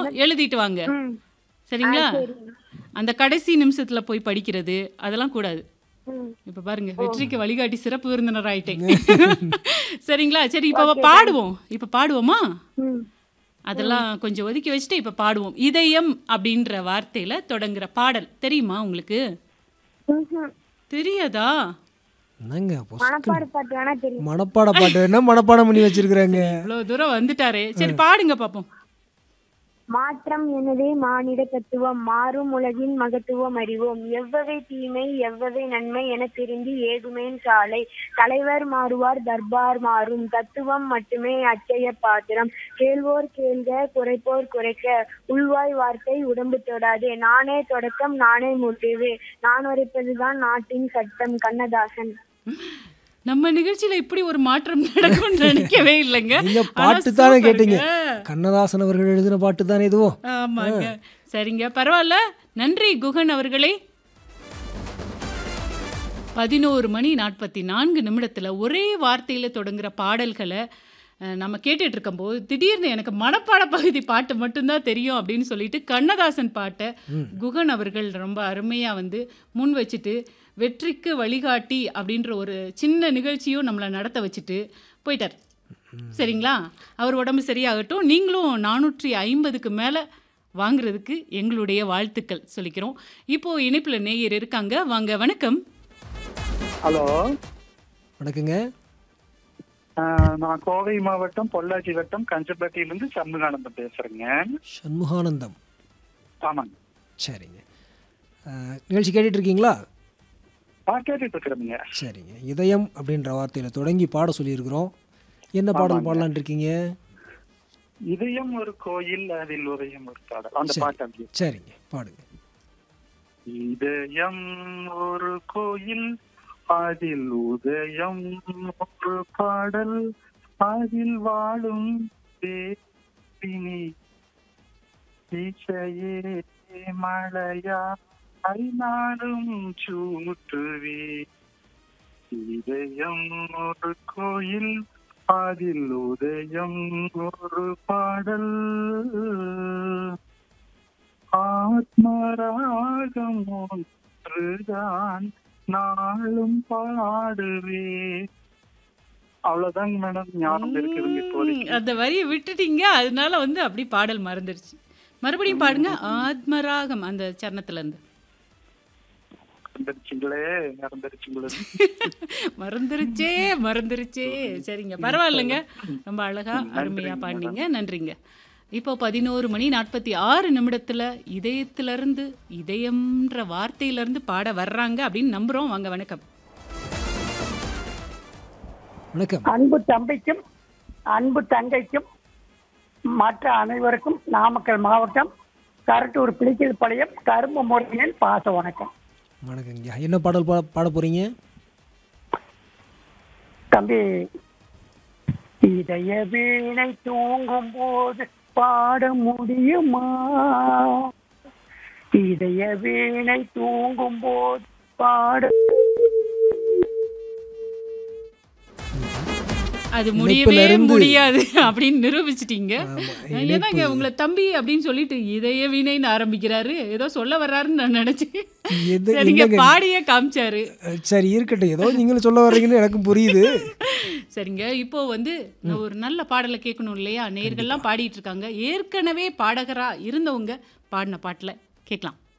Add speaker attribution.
Speaker 1: எழுதிட்டு வாங்க
Speaker 2: ம்
Speaker 1: சரிங்களா
Speaker 2: சரிங்க
Speaker 1: அந்த கடைசி நிமிஷத்துல போய் படிக்கிறது அதெல்லாம் கூடாது
Speaker 2: ம்
Speaker 1: இப்ப பாருங்க வெற்றிக்கு வழிகாட்டி சிறப்பு விருந்தினர் ஆயிட்டேன் சரிங்களா சரி இப்ப பாடுவோம் இப்ப பாடுவோமா
Speaker 2: ம்
Speaker 1: அதெல்லாம் கொஞ்சம் ஒதுக்கி வச்சுட்டு இப்ப பாடுவோம் இதயம் அப்படின்ற வார்த்தையில தொடங்குற பாடல் தெரியுமா உங்களுக்கு
Speaker 2: ம்ஹும்.
Speaker 1: தெரியாதா
Speaker 3: என்னங்க பொஸ்-
Speaker 2: மனப்பாட பாட்டு வேணா தெரியும்
Speaker 3: மனப்பாட பாட்டு என்ன மனப்பாடம் பண்ணி வச்சிருக்கிறாங்க
Speaker 1: இவ்வளவு தூரம் வந்துட்டாரே சரி பாடுங்க பாப்போம்
Speaker 2: மாற்றம் எனதே மானிட தத்துவம் மாறும் உலகின் மகத்துவம் அறிவோம் எவ்வகை தீமை எவ்வகை நன்மை என திரும்பி ஏகுமேன் சாலை தலைவர் மாறுவார் தர்பார் மாறும் தத்துவம் மட்டுமே அச்சய பாத்திரம் கேள்வோர் கேள்க குறைப்போர் குறைக்க உள்வாய் வார்த்தை உடம்பு தொடாதே நானே தொடக்கம் நானே முடிவு நான் உரைப்பதுதான் நாட்டின் சட்டம் கண்ணதாசன்
Speaker 1: நம்ம நிகழ்ச்சியில இப்படி ஒரு மாற்றம் நடக்கும்னு நினைக்கவே இல்லைங்க
Speaker 3: நீங்க
Speaker 1: ஆனா
Speaker 3: பாட்டு தானே
Speaker 1: சூப்பருங்க.
Speaker 3: கேட்டீங்க கண்ணதாசன் அவர்கள் எழுதின பாட்டு தானே இதுவோ
Speaker 1: ஆமாங்க சரிங்க பரவாயில்ல நன்றி குகன் அவர்களே பதினோரு மணி நாற்பத்தி நான்கு நிமிடத்தில் ஒரே வார்த்தையில் தொடங்குற பாடல்களை அஹ், நம்ம கேட்டுட்டு இருக்கும்போது திடீர்னு எனக்கு மனப்பாட பகுதி பாட்டு மட்டும்தான் தெரியும் அப்படின்னு சொல்லிட்டு கண்ணதாசன் பாட்டை குகன் அவர்கள் ரொம்ப அருமையாக வந்து முன் வச்சுட்டு வெற்றிக்கு வழிகாட்டி அப்படின்ற ஒரு சின்ன நிகழ்ச்சியும் நம்மளை நடத்த வச்சுட்டு போயிட்டார் சரிங்களா அவர் உடம்பு சரியாகட்டும் நீங்களும் நானூற்றி ஐம்பதுக்கு மேலே வாங்குறதுக்கு எங்களுடைய வாழ்த்துக்கள் சொல்லிக்கிறோம் இப்போ இணைப்பில் நேயர் இருக்காங்க வாங்க வணக்கம்
Speaker 4: ஹலோ
Speaker 3: வணக்கங்க
Speaker 4: ஆஹ் நான் கோவை மாவட்டம் பொள்ளாச்சி வட்டம் கஞ்சப்பட்டியிலிருந்து சண்முகானந்தம் பேசுறேங்க
Speaker 3: சண்முகானந்தம்
Speaker 4: ஆமாங்க
Speaker 3: சரிங்க அஹ், நிகழ்ச்சி கேட்டுட்டு இருக்கீங்களா
Speaker 4: ஆ கேட்டுட்டு இருக்கிறேங்க
Speaker 3: சரிங்க இதயம் அப்படின்ற வார்த்தையில் தொடங்கி பாட சொல்லியிருக்கிறோம் என்ன பாடல் பாடலான் இருக்கீங்க
Speaker 4: இதயம் ஒரு கோயில் அதில் உதயம் ஒரு பாடல் அந்த பாட்டு அப்படி
Speaker 3: சரிங்க பாடுங்க
Speaker 4: இதயம் ஒரு கோயில் அதில் உதயம் ஒரு பாடல் அதில் வாழும் தேவினி இசையே மழையா நாடும் சூட்டுவே இதயம் ஒரு கோயில் அதில் உதயம் ஒரு பாடல் ஆத்மராகம் ஒன்றுதான் நாளும் பாடுவே அவ்வளவுதாங்க மேடம் ஞாபகம் இருக்குதுங்க இப்போதைக்கு
Speaker 1: ம், அந்த வரியை விட்டுட்டீங்க அதனால வந்து அப்படி பாடல் மறந்துடுச்சு மறுபடியும் பாடுங்க ஆத்மராகம் அந்த சரணத்துல இருந்து
Speaker 4: மறந்துருச்சுங்களே மறந்துருச்சுங்களே
Speaker 1: மறந்துருச்சே மறந்துருச்சே சரிங்க பரவாயில்லைங்க ரொம்ப அழகா அருமையா பாடினீங்க நன்றிங்க இப்போ பதினோரு மணி நாற்பத்தி ஆறு நிமிடத்துல இதயத்திலிருந்து இதயம்ன்ற வார்த்தையிலிருந்து பாட வர்றாங்க அப்படின்னு நம்புறோம் வாங்க வணக்கம்
Speaker 3: வணக்கம்
Speaker 5: அன்பு தம்பிக்கும் அன்பு தங்கைக்கும் மற்ற அனைவருக்கும் நாமக்கல் மாவட்டம் கரட்டூர் பிளிக்கல் பாளையம் கரும்பு முருகனின் பாச வணக்கம்
Speaker 3: வணக்கங்க என்ன பாடல் பாட பாட போறீங்க
Speaker 5: தம்பி இதய வீணை தூங்கும் போது பாட முடியுமா இதய வீணை தூங்கும் போது பாட
Speaker 1: அது
Speaker 3: இணைப்புல
Speaker 1: முடியவே
Speaker 3: இருந்து-
Speaker 1: முடியாது அப்படின்னு நிரூபிச்சிட்டீங்க
Speaker 3: ஆமா,
Speaker 1: என்னங்க உங்களை தம்பி அப்படின்னு சொல்லிட்டு இதய வீணைன்னு ஆரம்பிக்கிறாரு ஏதோ சொல்ல வர்றாருன்னு நான் நினைச்சேன்
Speaker 3: எது-
Speaker 1: சரிங்க
Speaker 3: என்னங்க?
Speaker 1: பாடியே காமிச்சாரு
Speaker 3: அஹ், சரி இருக்கட்டும் ஏதோ நீங்களும் சொல்ல வர்றீங்கன்னு எனக்கும் புரியுது
Speaker 1: சரிங்க இப்போ வந்து நான் ஒரு நல்ல பாடலை கேட்கணும் இல்லையா நேர்கள்லாம் பாடிட்டு இருக்காங்க ஏற்கனவே பாடகரா இருந்தவங்க பாடின பாட்டில் கேட்கலாம்